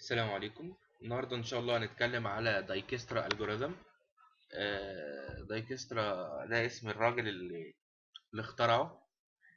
السلام عليكم النهارده ان شاء الله هنتكلم على دايكسترا الجوريزم دايكسترا ده اسم الراجل اللي اللي اخترعه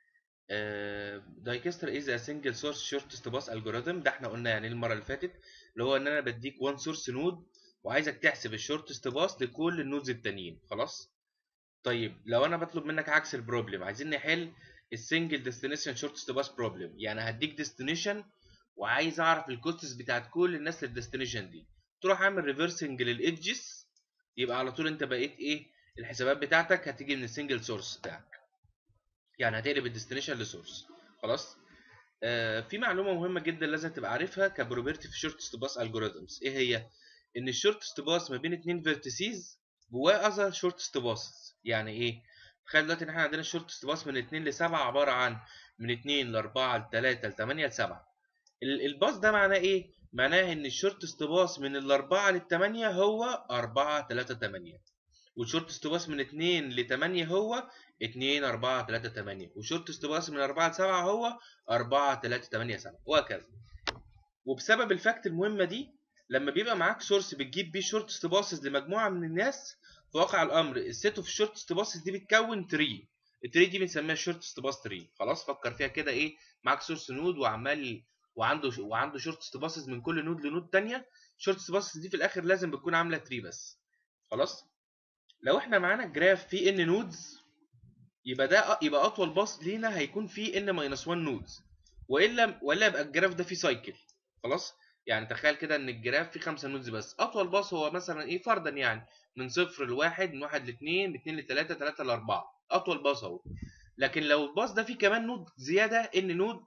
دايكسترا از ا سنجل سورس شورتست باس الجوريزم ده احنا قلنا يعني المره اللي فاتت اللي هو ان انا بديك وان سورس نود وعايزك تحسب الشورتست باس لكل النودز التانيين خلاص طيب لو انا بطلب منك عكس البروبلم عايزين نحل السنجل ديستنيشن شورتست باس بروبلم يعني هديك ديستنيشن وعايز اعرف الكوستس بتاعت كل الناس للديستنيشن دي تروح اعمل ريفرسنج للايدجز يبقى على طول انت بقيت ايه الحسابات بتاعتك هتيجي من السنجل سورس بتاعك يعني هتقلب الديستنيشن لسورس خلاص آه في معلومه مهمه جدا لازم تبقى عارفها كبروبرتي في شورتست باس الجوريزمز ايه هي ان الشورتست باس ما بين اتنين فيرتيسيز جواه اذر شورتست باس يعني ايه تخيل دلوقتي ان احنا عندنا الشورتست باس من 2 ل 7 عباره عن من 2 ل 4 ل 3 ل 8 ل 7 الباص ده معناه ايه؟ معناه ان الشورت باص من الأربعة للتمانية هو أربعة تلاتة تمانية والشورت باص من اتنين لتمانية هو اتنين أربعة تلاتة تمانية والشورت باص من أربعة لسبعة هو أربعة تلاتة تمانية سبعة وهكذا وبسبب الفاكت المهمة دي لما بيبقى معاك سورس بتجيب بيه شورت باصز لمجموعة من الناس في واقع الأمر السيت اوف شورت باصز دي بتكون تري التري دي بنسميها شورت باص تري خلاص فكر فيها كده ايه معاك سورس نود وعمال وعنده وعنده شورت باسز من كل نود لنود تانية شورت باسز دي في الاخر لازم بتكون عامله تري بس خلاص لو احنا معانا جراف فيه ان نودز يبقى ده يبقى اطول باص لينا هيكون فيه ان ماينس 1 نودز والا ولا يبقى الجراف ده فيه سايكل خلاص يعني تخيل كده ان الجراف فيه 5 نودز بس اطول باص هو مثلا ايه فرضا يعني من صفر لواحد من واحد لاثنين من اثنين لثلاثه ثلاثه لاربعه اطول باص اهو لكن لو الباص ده فيه كمان نود زياده ان نود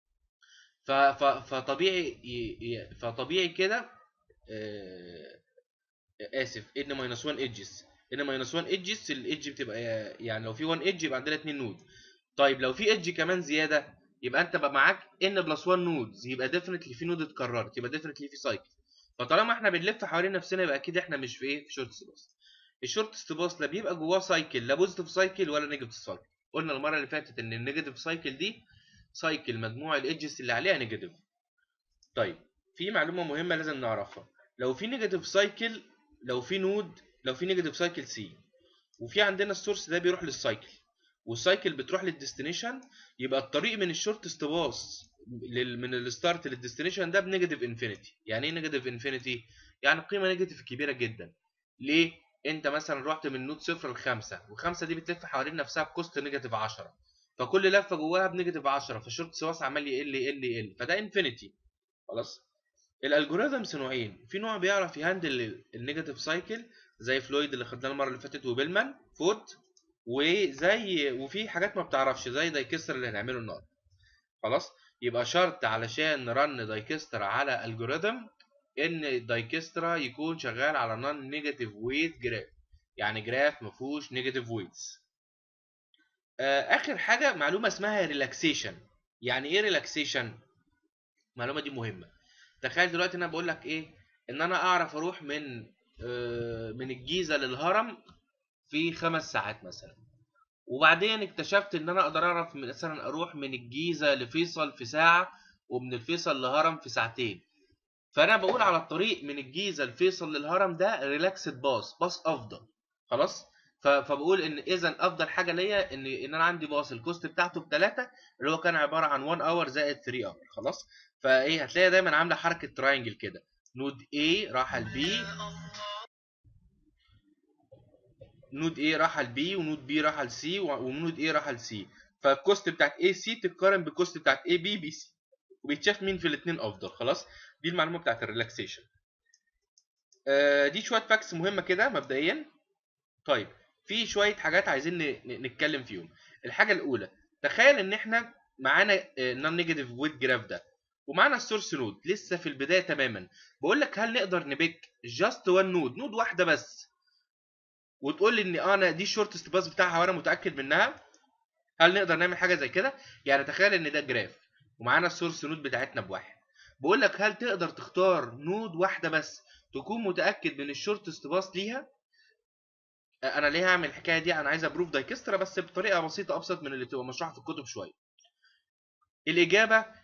ف ف فطبيعي فطبيعي كده آه اسف ان ماينس 1 ايدجز ان ماينس 1 ايدجز الايدج بتبقى يعني لو في 1 ايدج يبقى عندنا 2 نود طيب لو في ايدج كمان زياده يبقى انت بقى معاك ان بلس 1 نودز يبقى ديفنتلي في نود اتكررت يبقى ديفنتلي في سايكل فطالما احنا بنلف حوالين نفسنا يبقى اكيد احنا مش في ايه في شورت باص الشورت باص لا بيبقى جواه سايكل لا بوزيتيف سايكل ولا نيجاتيف سايكل قلنا المره اللي فاتت ان النيجاتيف سايكل دي سايكل مجموع الايدجز اللي عليها نيجاتيف طيب في معلومه مهمه لازم نعرفها لو في نيجاتيف سايكل لو في نود لو في نيجاتيف سايكل سي وفي عندنا السورس ده بيروح للسايكل والسايكل بتروح للديستنيشن يبقى الطريق من الشورت باص من الستارت للديستنيشن ده بنيجاتيف انفينيتي يعني ايه نيجاتيف انفينيتي يعني قيمه نيجاتيف كبيره جدا ليه انت مثلا رحت من نود صفر لخمسة وخمسة دي بتلف حوالين نفسها بكوست نيجاتيف 10 فكل لفه جواها بنيجاتيف 10 فالشورت باص عمال يقل يقل يقل فده انفينيتي خلاص الالجوريزمز نوعين في نوع بيعرف يهندل النيجاتيف سايكل زي فلويد اللي خدناه المره اللي فاتت وبيلمان فورد وزي وفي حاجات ما بتعرفش زي دايكستر اللي هنعمله النهارده خلاص يبقى شرط علشان نرن دايكستر على الجوريزم ان دايكسترا يكون شغال على نون نيجاتيف ويت جراف يعني جراف ما فيهوش نيجاتيف ويتس اخر حاجه معلومه اسمها ريلاكسيشن يعني ايه ريلاكسيشن المعلومه دي مهمه تخيل دلوقتي انا بقول لك ايه ان انا اعرف اروح من آه من الجيزه للهرم في خمس ساعات مثلا وبعدين اكتشفت ان انا اقدر اعرف مثلا اروح من الجيزه لفيصل في ساعه ومن الفيصل لهرم في ساعتين فانا بقول على الطريق من الجيزه لفيصل للهرم ده ريلاكسد باص باص افضل خلاص فبقول ان اذا افضل حاجه ليا ان ان انا عندي باص الكوست بتاعته بثلاثه اللي هو كان عباره عن 1 اور زائد 3 اور خلاص فايه هتلاقي دايما عامله حركه تراينجل كده نود A راح ل B نود A راح ل B ونود B راح ل C ونود A راح ل C فالكوست بتاعت AC تتقارن بالكوست بتاعت AB BC وبيتشاف مين في الاثنين افضل خلاص دي المعلومه بتاعت الريلاكسيشن آه دي شويه فاكس مهمه كده مبدئيا طيب في شويه حاجات عايزين نتكلم فيهم الحاجه الاولى تخيل ان احنا معانا نون نيجاتيف ويت جراف ده ومعانا السورس نود لسه في البدايه تماما بقول لك هل نقدر نبيك جاست وان نود نود واحده بس وتقول لي ان انا دي الشورتست باس بتاعها وانا متاكد منها هل نقدر نعمل حاجه زي كده يعني تخيل ان ده جراف ومعانا السورس نود بتاعتنا بواحد بقول لك هل تقدر تختار نود واحده بس تكون متاكد من الشورتست باس ليها انا ليه هعمل الحكايه دي انا عايز ابروف دايكسترا بس بطريقه بسيطه ابسط من اللي بتبقى مشروحه في الكتب شويه الاجابه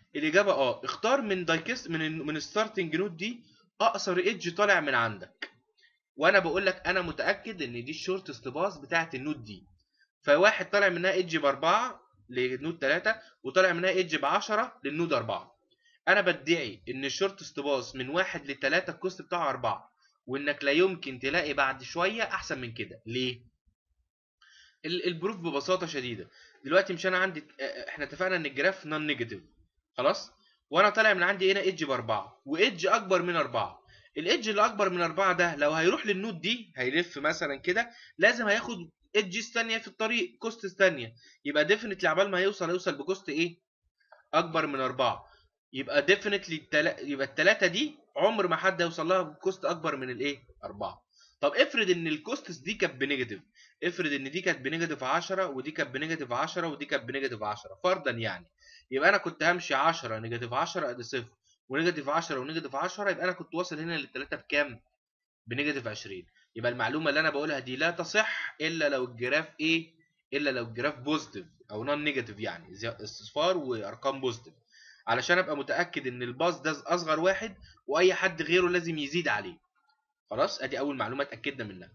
الاجابه اه اختار من دايكست من ال- من الستارتنج نود دي اقصر ايدج طالع من عندك وانا بقول لك انا متاكد ان دي الشورتست باس بتاعه النود دي فواحد طالع منها ايدج باربعه لنود 3 وطالع منها ايدج ب 10 للنود 4 انا بدعي ان الشورتست باس من واحد لثلاثة الكوست بتاعه 4 وانك لا يمكن تلاقي بعد شويه احسن من كده ليه ال- البروف ببساطه شديده دلوقتي مش انا عندي اه، احنا اتفقنا ان الجراف نون نيجاتيف خلاص وانا طالع من عندي هنا ايدج باربعه وايدج اكبر من اربعه الايدج اللي اكبر من اربعه ده لو هيروح للنود دي هيلف مثلا كده لازم هياخد ايدجز ثانيه في الطريق كوست ثانيه يبقى ديفنتلي عبال ما هيوصل هيوصل بكوست ايه اكبر من اربعه يبقى ديفنتلي التلا... يبقى الثلاثه دي عمر ما حد هيوصل لها بكوست اكبر من الايه اربعه طب افرض ان الكوستس دي كانت بنيجاتيف افرض ان دي كانت بنيجاتيف 10 ودي كانت بنيجاتيف 10 ودي كانت بنيجاتيف 10 فرضا يعني يبقى انا كنت همشي 10 نيجاتيف 10 ادي صفر ونيجاتيف 10 ونيجاتيف 10 يبقى انا كنت واصل هنا للثلاثه بكام؟ بنيجاتيف 20 يبقى المعلومه اللي انا بقولها دي لا تصح الا لو الجراف ايه؟ الا لو الجراف بوزيتيف او نون نيجاتيف يعني زي اصفار وارقام بوزيتيف علشان ابقى متاكد ان الباص ده اصغر واحد واي حد غيره لازم يزيد عليه خلاص ادي اول معلومه اتاكدنا منها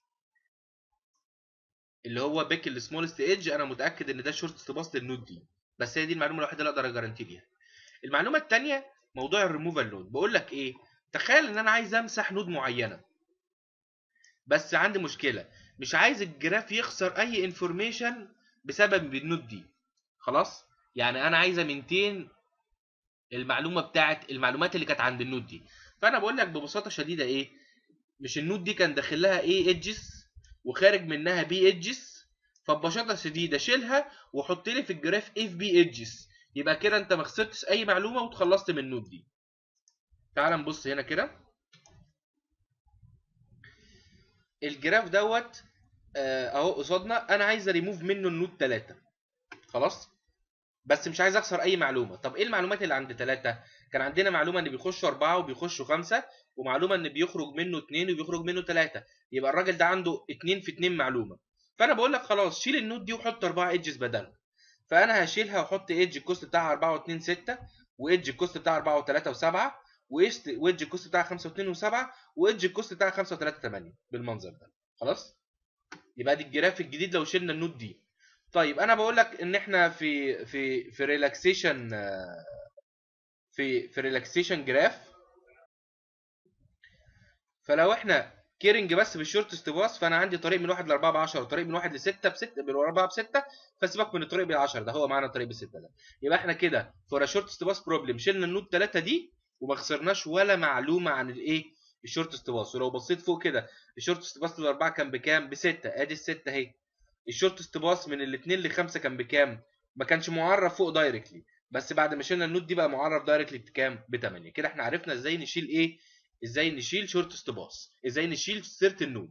اللي هو بيك السمولست ايدج انا متاكد ان ده شورت باص للنود دي بس هي دي المعلومه الوحيده اللي اقدر اجارانتي بيها المعلومه الثانيه موضوع الريموفال نود بقول لك ايه تخيل ان انا عايز امسح نود معينه بس عندي مشكله مش عايز الجراف يخسر اي انفورميشن بسبب النود دي خلاص يعني انا عايز امنتين المعلومه بتاعت المعلومات اللي كانت عند النود دي فانا بقول لك ببساطه شديده ايه مش النود دي كان داخل لها ايه ايدجز وخارج منها بي ايدجز فببساطه شديده شيلها وحط لي في الجراف اف بي ايدجز يبقى كده انت ما خسرتش اي معلومه وتخلصت من النود دي تعال نبص هنا كده الجراف دوت آه، اهو قصادنا انا عايز ريموف منه النود 3 خلاص بس مش عايز اخسر اي معلومه طب ايه المعلومات اللي عند 3 كان عندنا معلومه ان بيخشوا 4 وبيخشوا 5 ومعلومه ان بيخرج منه 2 وبيخرج منه 3 يبقى الراجل ده عنده 2 في 2 معلومه فانا بقول لك خلاص شيل النود دي وحط 4 ايدجز بدلها فانا هشيلها واحط ايدج الكوست بتاعها 4 و2 6 وايدج الكوست بتاعها 4 و3 و7 وايدج الكوست بتاعها 5 و2 و7 وايدج الكوست بتاعها 5 و3 8 بالمنظر ده خلاص يبقى دي الجراف الجديد لو شلنا النود دي طيب انا بقول لك ان احنا في في في ريلاكسيشن في في ريلاكسيشن جراف فلو احنا كيرنج بس بالشورت باص فانا عندي طريق من 1 ل 4 ب 10 وطريق من 1 ل 6 ب 6 من 4 ب 6 فسيبك من الطريق بال 10 ده هو معانا الطريق ب 6 ده يبقى احنا كده فور شورت باص بروبلم شلنا النود 3 دي وما خسرناش ولا معلومه عن الايه الشورت باص ولو بصيت فوق كده الشورت باص للاربعه كان بكام ب 6 ادي الستة اهي الشورت باص من الاثنين لخمسه كان بكام ما كانش معرف فوق دايركتلي بس بعد ما شلنا النود دي بقى معرف دايركتلي بكام ب 8 كده احنا عرفنا ازاي نشيل ايه ازاي نشيل شورت باص ازاي نشيل سيره النود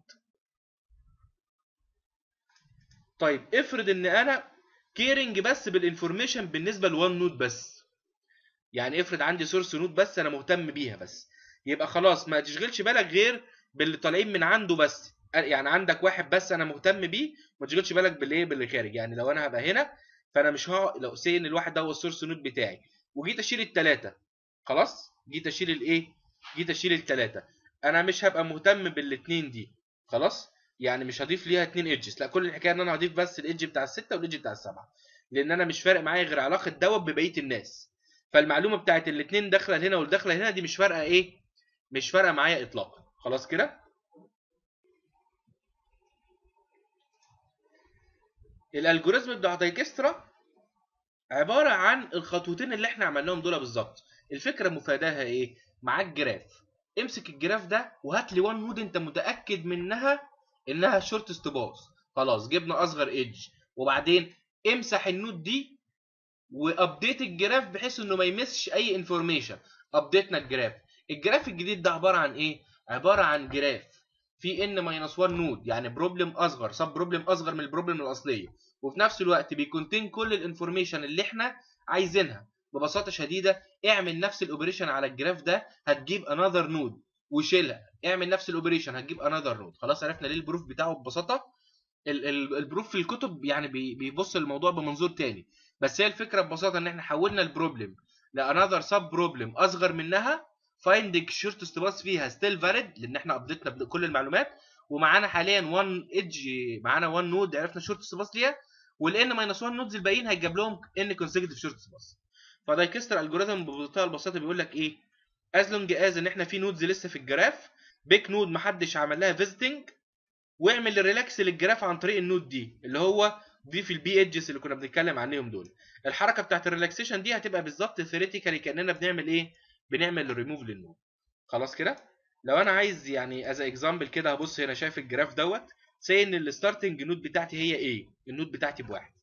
طيب افرض ان انا كيرنج بس بالانفورميشن بالنسبه لوان نود بس يعني افرض عندي سورس نود بس انا مهتم بيها بس يبقى خلاص ما تشغلش بالك غير باللي طالعين من عنده بس يعني عندك واحد بس انا مهتم بيه ما تشغلش بالك بالايه باللي خارج يعني لو انا هبقى هنا فانا مش ها لو سي ان الواحد ده هو السورس نود بتاعي وجيت اشيل الثلاثه خلاص جيت اشيل الايه جيت اشيل الثلاثه انا مش هبقى مهتم بالاثنين دي خلاص يعني مش هضيف ليها اتنين ايدجز لا كل الحكايه ان انا هضيف بس الايدج بتاع السته والايدج بتاع السبعه لان انا مش فارق معايا غير علاقه دوت ببقيه الناس فالمعلومه بتاعت الاثنين داخله هنا والداخله هنا دي مش فارقه ايه مش فارقه معايا اطلاقا خلاص كده الالجوريزم بتاع دايكسترا عباره عن الخطوتين اللي احنا عملناهم دول بالظبط الفكره مفاداها ايه معاك جراف امسك الجراف ده وهات لي وان نود انت متاكد منها انها شورت استباص خلاص جبنا اصغر ايدج وبعدين امسح النود دي وابديت الجراف بحيث انه ما يمسش اي انفورميشن ابديتنا الجراف الجراف الجديد ده عباره عن ايه عباره عن جراف في ان ماينس 1 نود يعني بروبلم اصغر سب بروبلم اصغر من البروبلم الاصليه وفي نفس الوقت بيكونتين كل الانفورميشن اللي احنا عايزينها ببساطه شديده اعمل نفس الاوبريشن على الجراف ده هتجيب انذر نود وشيلها اعمل نفس الاوبريشن هتجيب انذر نود خلاص عرفنا ليه البروف بتاعه ببساطه ال- ال- البروف في الكتب يعني بي- بيبص الموضوع بمنظور تاني بس هي الفكره ببساطه ان احنا حولنا البروبلم لانذر سب بروبلم اصغر منها فايند شورتست باس فيها ستيل فاليد لان احنا ابديتنا كل المعلومات ومعانا حاليا 1 ايدج معانا 1 نود عرفنا شورتست باس ليها والان ماينس 1 نودز الباقيين هيجيب لهم ان كونسيكتيف شورتست باس فدايكستر الجوريزم بمنتهى البساطه بيقول لك ايه از لونج از ان احنا في نودز لسه في الجراف بيك نود محدش عمل لها فيزيتنج واعمل ريلاكس للجراف عن طريق النود دي اللي هو ضيف البي ايدجز اللي كنا بنتكلم عنهم دول الحركه بتاعت الريلاكسيشن دي هتبقى بالظبط ثيوريتيكالي كاننا بنعمل ايه بنعمل ريموف للنود خلاص كده لو انا عايز يعني از اكزامبل كده هبص هنا شايف الجراف دوت سي ان الستارتنج نود بتاعتي هي ايه النود بتاعتي بواحد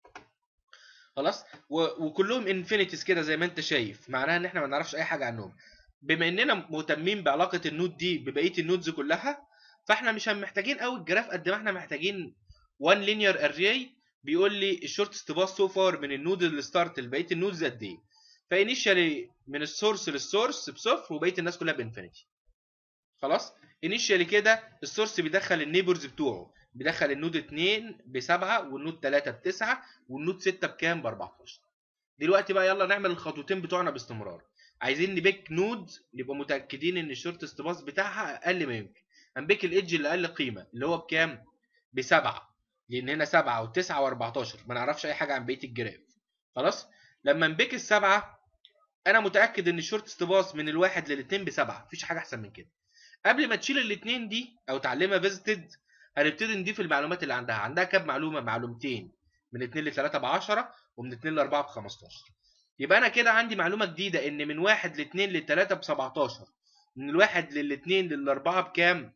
خلاص و- وكلهم انفينيتيز كده زي ما انت شايف معناها ان احنا ما نعرفش اي حاجه عنهم بما اننا مهتمين بعلاقه النود دي ببقيه النودز كلها فاحنا مش محتاجين قوي الجراف قد ما احنا محتاجين 1 لينير اري بيقول لي الشورت باس سو فار من النود الستارت لبقيه النودز قد ايه فانيشالي من السورس للسورس بصفر وبقيه الناس كلها بانفينيتي خلاص انيشالي كده السورس بيدخل النيبرز بتوعه بيدخل النود 2 ب 7 والنود 3 ب 9 والنود 6 بكام ب 14 دلوقتي بقى يلا نعمل الخطوتين بتوعنا باستمرار عايزين نبيك نود نبقى متاكدين ان الشورت استباص بتاعها اقل ما يمكن هنبيك الايدج اللي اقل قيمه اللي هو بكام بسبعة لان هنا 7 و9 و14 ما نعرفش اي حاجه عن بقيه الجراف خلاص لما نبيك السبعه انا متاكد ان الشورت استباص من الواحد للاثنين بسبعه مفيش حاجه احسن من كده قبل ما تشيل الاثنين دي او تعلمها فيزيتد هنبتدي نضيف المعلومات اللي عندها عندها كام معلومه معلومتين من 2 ل 3 ب 10 ومن 2 ل 4 ب 15 يبقى انا كده عندي معلومه جديده ان من 1 ل 2 ل 3 ب 17 من الواحد للاثنين للاربعه بكام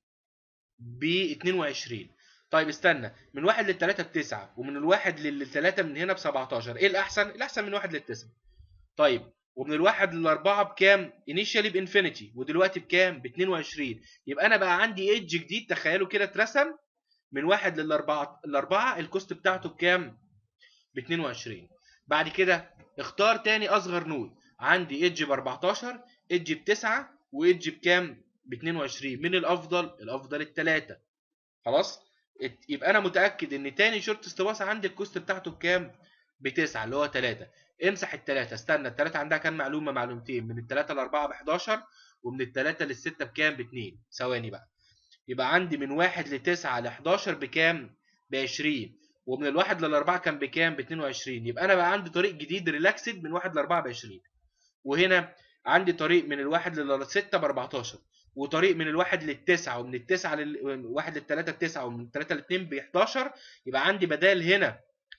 ب 22 طيب استنى من واحد للثلاثة بتسعة ومن الواحد للثلاثة من هنا ب 17 ايه الأحسن؟ الأحسن من واحد للتسعة طيب ومن الواحد للأربعة بكام؟ انيشالي بانفينيتي ودلوقتي بكام؟ ب 22 يبقى أنا بقى عندي ايدج جديد تخيلوا كده اترسم من واحد للأربعة الأربعة الكوست بتاعته بكام؟ ب 22 بعد كده اختار تاني أصغر نود عندي ايدج ب 14 ايدج ب 9 وايدج بكام؟ ب 22 من الأفضل؟ الأفضل الثلاثة خلاص؟ يبقى انا متاكد ان تاني شورت استباص عندي الكوست بتاعته بكام بتسعة اللي هو 3 امسح الثلاثه استنى الثلاثه عندها كام معلومه معلومتين من الثلاثه لاربعه ب 11 ومن الثلاثه للسته بكام ب 2 ثواني بقى يبقى عندي من 1 ل 9 ل 11 بكام ب 20 ومن الواحد للاربعه كان بكام ب 22 يبقى انا بقى عندي طريق جديد ريلاكسد من 1 ل 4 ب 20 وهنا عندي طريق من الواحد للستة ب 14 وطريق من الواحد للتسعة ومن التسعة للواحد للتلاتة بتسعة ومن التلاتة لاتنين ب 11 يبقى عندي بدال هنا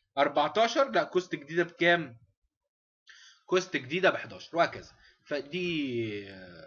14 لا كوست جديدة بكام؟ كوست جديدة ب 11 وهكذا فدي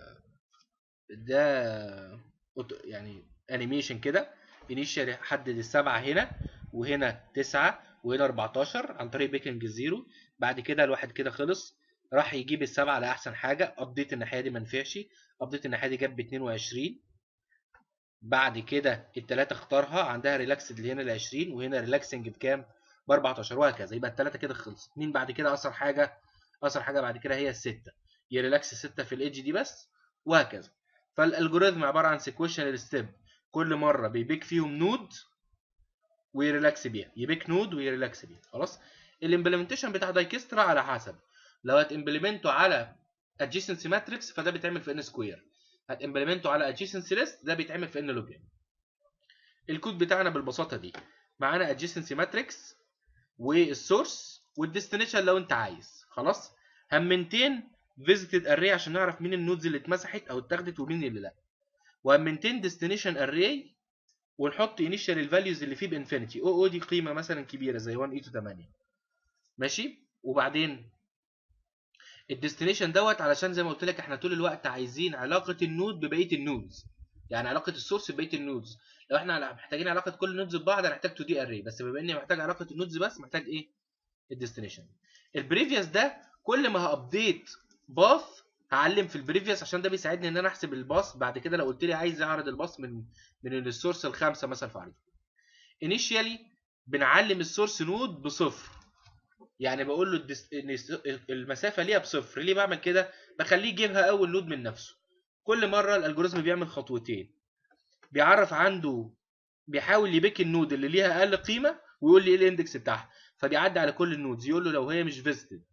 ده يعني انيميشن كده انيشال حدد السبعة هنا وهنا تسعة وهنا 14 عن طريق بيكنج الزيرو بعد كده الواحد كده خلص راح يجيب السبعة لأحسن حاجة ابديت الناحية دي منفعش ابديت الناحية دي جاب ب 22 بعد كده التلاتة اختارها عندها ريلاكسد اللي هنا ل 20 وهنا ريلاكسنج بكام؟ ب 14 وهكذا يبقى التلاتة كده خلصت مين بعد كده أثر حاجة؟ أثر حاجة بعد كده هي الستة يريلاكس ستة في الايدج دي بس وهكذا فالالجوريزم عبارة عن سيكويشنال ستيب كل مرة بيبيك فيهم نود ويريلاكس بيها يبيك نود ويريلاكس بيها خلاص الامبلمنتيشن بتاع دايكسترا على حسب لو هتمبلمنته على adjacency matrix فده بيتعمل في ان سكوير هتمبلمنته على adjacency list ده بيتعمل في ان لوجين الكود بتاعنا بالبساطه دي معانا adjacency matrix والسورس والديستنيشن لو انت عايز خلاص همنتين visited array عشان نعرف مين النودز اللي اتمسحت او اتاخدت ومين اللي لا وهمنتين destination array ونحط initial الفاليوز اللي فيه بانفينيتي او او دي قيمه مثلا كبيره زي 1 اي تو 8 ماشي وبعدين الديستنيشن دوت علشان زي ما قلت لك احنا طول الوقت عايزين علاقه النود ببقيه النودز يعني علاقه السورس ببقيه النودز لو احنا محتاجين علاقه كل النودز ببعض هنحتاج 2 دي اري بس بما اني محتاج علاقه النودز بس محتاج ايه الديستنيشن البريفيوس ده كل ما هابديت باث هعلم في البريفيوس عشان ده بيساعدني ان انا احسب الباص بعد كده لو قلت لي عايز اعرض الباص من من السورس الخامسه مثلا في عريض انيشيالي بنعلم السورس نود بصفر يعني بقول له الدس... المسافه ليها بصفر ليه بعمل كده بخليه يجيبها اول نود من نفسه كل مره الالجوريزم بيعمل خطوتين بيعرف عنده بيحاول يبيك النود اللي ليها اقل قيمه ويقول لي ايه الاندكس بتاعها فبيعدي على كل النودز يقول له لو هي مش فيزيتد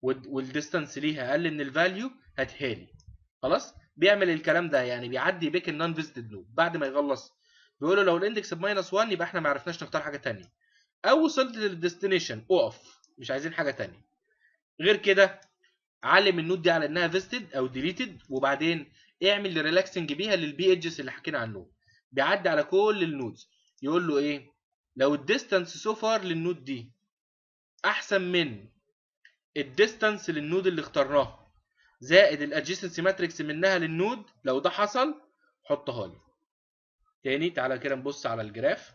والديستانس ليها اقل من الفاليو هاتها لي خلاص بيعمل الكلام ده يعني بيعدي بيك النون فيزيتد نود بعد ما يخلص بيقول له لو الاندكس بماينس 1 يبقى احنا ما عرفناش نختار حاجه ثانيه او وصلت للديستنيشن اقف مش عايزين حاجه ثانيه غير كده علم النود دي على انها فيستد او ديليتد وبعدين اعمل ريلاكسنج بيها للبي ايدجز اللي حكينا عنهم بيعدي على كل النودز يقول له ايه لو الديستانس سو فار للنود دي احسن من الديستانس للنود اللي اخترناه زائد الادجيسنسي ماتريكس منها للنود لو ده حصل حطها لي تاني تعالى كده نبص على الجراف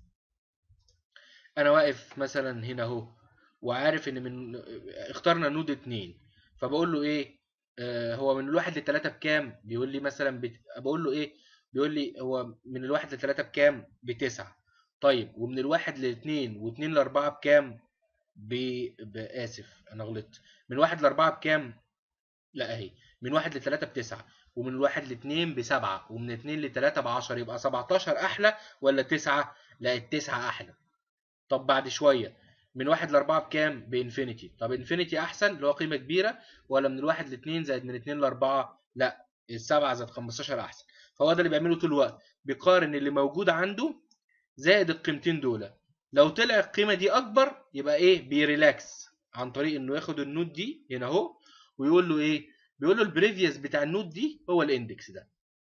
انا واقف مثلا هنا اهو وعارف ان من اخترنا نود اتنين فبقول له ايه آه هو من الواحد لتلاتة بكام بيقول لي مثلا بت... بقول له ايه بيقول لي هو من الواحد لتلاتة بكام بتسعة طيب ومن الواحد لاتنين واتنين لاربعة بكام ب... بآسف انا غلطت من واحد لاربعة بكام لا اهي من واحد لتلاتة بتسعة ومن الواحد لاتنين بسبعة ومن اتنين لتلاتة بعشرة يبقى سبعتاشر أحلى ولا تسعة؟ لا التسعة أحلى. طب بعد شوية من واحد لأربعة بكام؟ بإنفينيتي. طب إنفينيتي أحسن اللي هو قيمة كبيرة ولا من الواحد لاتنين زائد من اتنين لأربعة؟ لا السبعة زائد خمستاشر أحسن. فهو ده اللي بيعمله طول الوقت بيقارن اللي موجود عنده زائد القيمتين دول. لو طلع القيمة دي أكبر يبقى إيه؟ بيريلاكس عن طريق إنه ياخد النود دي هنا أهو ويقول له إيه؟ بيقول له البريفيوس بتاع النود دي هو الاندكس ده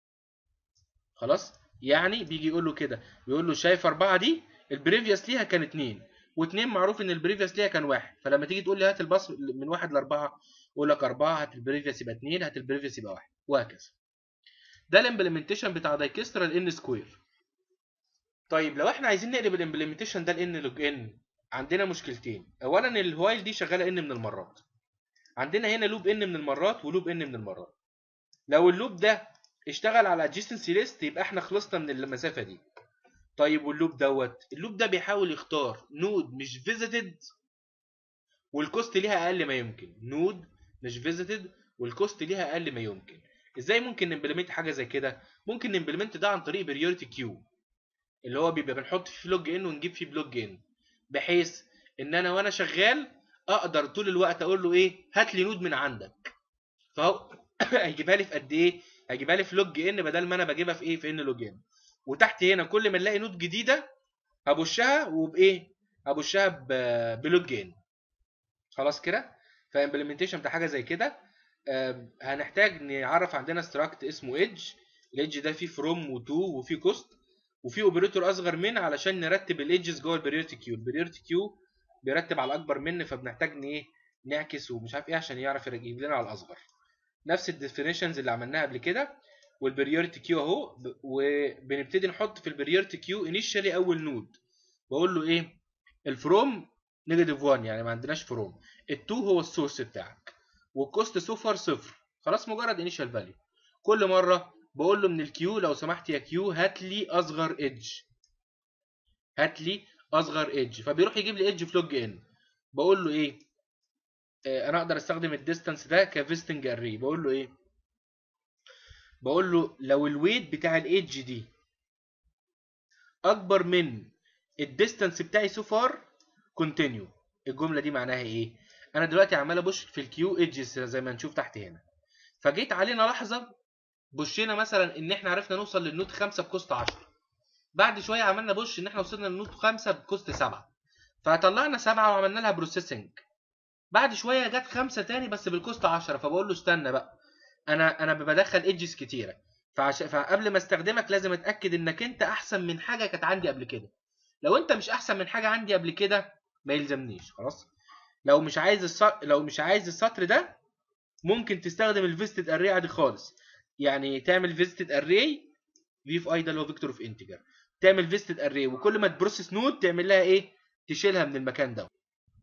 خلاص يعني بيجي يقول له كده بيقول له شايف أربعة دي البريفيوس ليها كان اتنين واتنين معروف ان البريفيوس ليها كان واحد فلما تيجي تقول لي هات الباص من واحد لأربعة اقول لك أربعة هات البريفيوس يبقى اتنين هات البريفيوس يبقى واحد وهكذا ده الامبلمنتيشن بتاع دايكسترا الان سكوير طيب لو احنا عايزين نقلب الامبلمنتيشن ده لان لوج ان عندنا مشكلتين اولا الوايل دي شغاله ان من المرات عندنا هنا لوب ان من المرات ولوب ان من المرات لو اللوب ده اشتغل على adjacency list يبقى احنا خلصنا من المسافه دي طيب واللوب دوت اللوب ده بيحاول يختار نود مش فيزيتد والكوست ليها اقل ما يمكن نود مش فيزيتد والكوست ليها اقل ما يمكن ازاي ممكن نمبلمنت حاجه زي كده ممكن نمبلمنت ده عن طريق بريورتي كيو اللي هو بيبقى بنحط فيه فلوج ان ونجيب فيه بلوج ان بحيث ان انا وانا شغال اقدر طول الوقت اقول له ايه هات لي نود من عندك فهو هيجيبها لي في قد ايه هيجيبها لي في لوج ان بدل ما انا بجيبها في ايه في ان لوج ان وتحت هنا كل ما نلاقي نود جديده هبشها وبايه هبشها بلوج ان خلاص كده فامبلمنتيشن بتاع حاجه زي كده هنحتاج نعرف عندنا ستراكت اسمه ايدج الايدج ده فيه فروم وتو وفيه كوست وفيه اوبريتور اصغر من علشان نرتب الايدجز جوه البريورتي كيو البريورتي كيو بيرتب على الاكبر من فبنحتاج ان ايه نعكس ومش عارف ايه عشان يعرف يجيب لنا على الاصغر نفس الديفينيشنز اللي عملناها قبل كده والبريورتي كيو اهو وبنبتدي نحط في البريورتي كيو انيشالي اول نود بقول له ايه الفروم نيجاتيف 1 يعني ما عندناش فروم ال2 هو السورس بتاعك والكوست سو فار صفر خلاص مجرد انيشال فاليو كل مره بقول له من الكيو لو سمحت يا كيو هات لي اصغر ايدج هات لي اصغر ايدج فبيروح يجيب لي ايدج فلوج ان بقول له ايه آه انا اقدر استخدم الديستانس ده كفيستنج اري بقول له ايه بقول له لو الويت بتاع الايدج دي اكبر من الديستانس بتاعي سو فار كونتينيو الجمله دي معناها ايه انا دلوقتي عمال ابش في الكيو ايدجز زي ما نشوف تحت هنا فجيت علينا لحظه بشينا مثلا ان احنا عرفنا نوصل للنوت 5 بكوست 10 بعد شويه عملنا بوش ان احنا وصلنا للنوت 5 بكوست 7 فطلعنا 7 وعملنا لها بروسيسنج بعد شويه جت 5 تاني بس بالكوست 10 فبقول له استنى بقى انا انا بدخل ايدجز كتيره فعش... فقبل ما استخدمك لازم اتاكد انك انت احسن من حاجه كانت عندي قبل كده لو انت مش احسن من حاجه عندي قبل كده ما يلزمنيش خلاص لو مش عايز الس... لو مش عايز السطر ده ممكن تستخدم الفيستد اري عادي خالص يعني تعمل فيستد اري في في اي ده اللي هو فيكتور اوف انتجر تعمل فيستد اري وكل ما تبروسس نود تعمل لها ايه تشيلها من المكان ده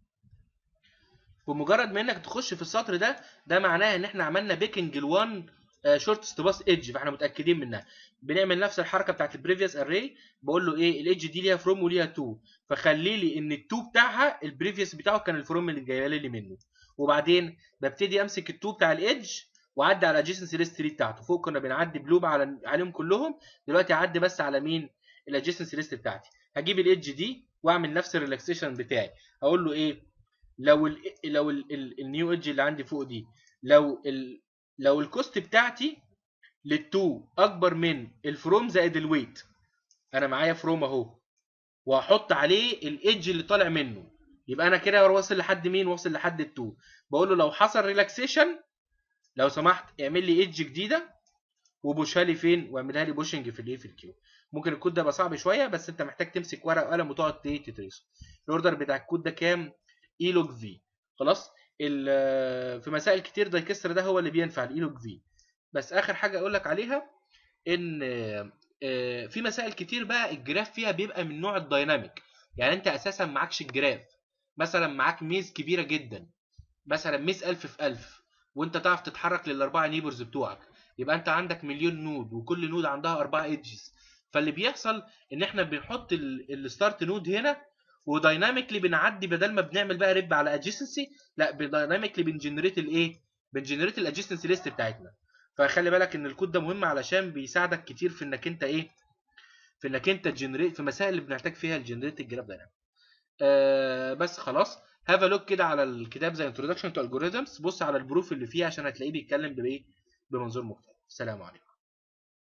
بمجرد ما انك تخش في السطر ده ده معناه ان احنا عملنا بيكنج ل1 شورت ستباس ايدج فاحنا متاكدين منها بنعمل نفس الحركه بتاعت البريفيوس اري بقول له ايه الايدج دي ليها فروم وليها تو فخلي لي ان التو بتاعها البريفيوس بتاعه كان الفروم اللي جايه لي منه وبعدين ببتدي امسك التو بتاع الايدج واعدي على adjacency list tree بتاعته فوق كنا بنعدي بلوب على عليهم كلهم دلوقتي اعدي بس على مين الادجيسنسي ليست بتاعتي هجيب الايدج دي واعمل نفس الريلاكسيشن بتاعي اقول له ايه لو ال لو النيو ايدج اللي عندي فوق دي لو ال لو الكوست بتاعتي للتو اكبر من الفروم زائد الويت انا معايا فروم اهو وهحط عليه الايدج اللي طالع منه يبقى انا كده واصل لحد مين واصل لحد التو بقول له لو حصل ريلاكسيشن لو سمحت اعمل لي ايدج جديده وبوشها لي فين واعملها لي بوشنج في الايه في الكيو ممكن الكود ده يبقى صعب شويه بس انت محتاج تمسك ورقه وقلم وتقعد تتريسه الاوردر بتاع الكود ده كام اي لوج في خلاص في مسائل كتير دايكستر ده هو اللي بينفع الاي لوج في بس اخر حاجه اقول لك عليها ان في مسائل كتير بقى الجراف فيها بيبقى من نوع الدايناميك يعني انت اساسا معكش الجراف مثلا معاك ميز كبيره جدا مثلا ميز 1000 في 1000 وانت تعرف تتحرك للاربعه نيبرز بتوعك يبقى انت عندك مليون نود وكل نود عندها اربعه ايدجز فاللي بيحصل ان احنا بنحط الستارت نود هنا ودايناميكلي بنعدي بدل ما بنعمل بقى ريب على ادجيسنسي لا بدايناميكلي بنجنريت الايه بنجنريت الادجيسنسي ليست بتاعتنا فخلي بالك ان الكود ده مهم علشان بيساعدك كتير في انك انت ايه في انك انت تجنريت في مسائل اللي بنحتاج فيها الجنريت الجراف دايناميك آه بس خلاص هاف لوك كده على الكتاب زي انتروداكشن تو الجوريزمز بص على البروف اللي فيه عشان هتلاقيه بيتكلم بايه بمنظور مختلف السلام عليكم